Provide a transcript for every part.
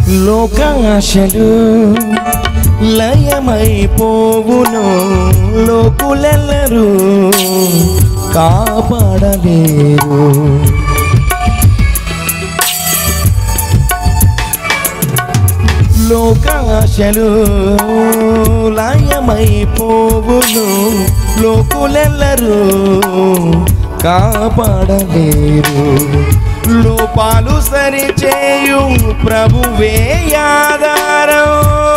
లోకాశలు లయమైపోవును లోకులెల్లరూ కాపాడలేరు లోకాశలు లయమైపోవును లోకులెల్లరూ కాపాడలేరు లోపాలు సరిచేయు ప్రభువే ఆధారం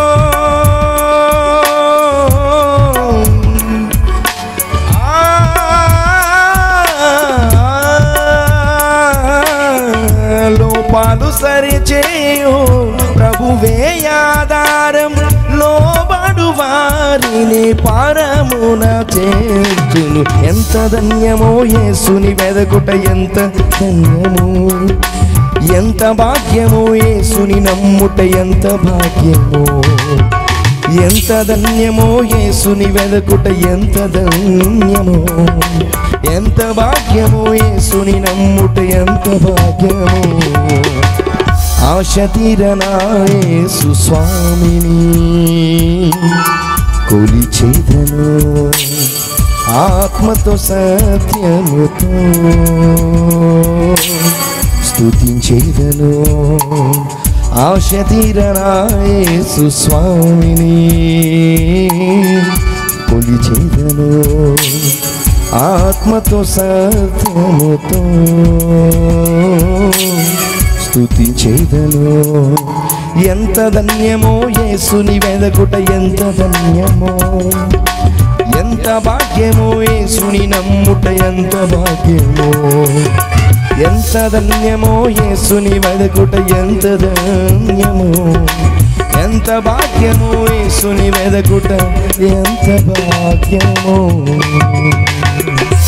లోపాలు సరిచేయు ప్రభువే ఆధారం లోబడు వారిని పరమున చేర్చును ఎంత ధన్యమో యేసుని వెదకుట ఎంత ధన్యము ఎంత భాగ్యమో యేసుని నమ్ముట ఎంత భాగ్యమో ఎంత ధన్యమో యేసుని వెదకుట ఎంత ధన్యమో ఎంత భాగ్యమో యేసుని నమ్ముట ఎంత భాగ్యమో ఆశ తీరనా యేసు స్వామిని కొలిచేదను ఆత్మతో సత్యముతో స్తుతించేదను ఆశ తీరనా యేసు స్వామిని కొలిచేదను ఆత్మతో సత్యముతో స్తుతించేదను ఎంత ధన్యమో యేసుని వెదకుట ఎంత ధన్యమో ఎంత భాగ్యమో యేసుని నమ్ముట ఎంత భాగ్యమో ఎంత ధన్యమో యేసుని వెదకుట ఎంత ధన్యమో ఎంత భాగ్యమో యేసుని వెదకుట ఎంత భాగ్యమో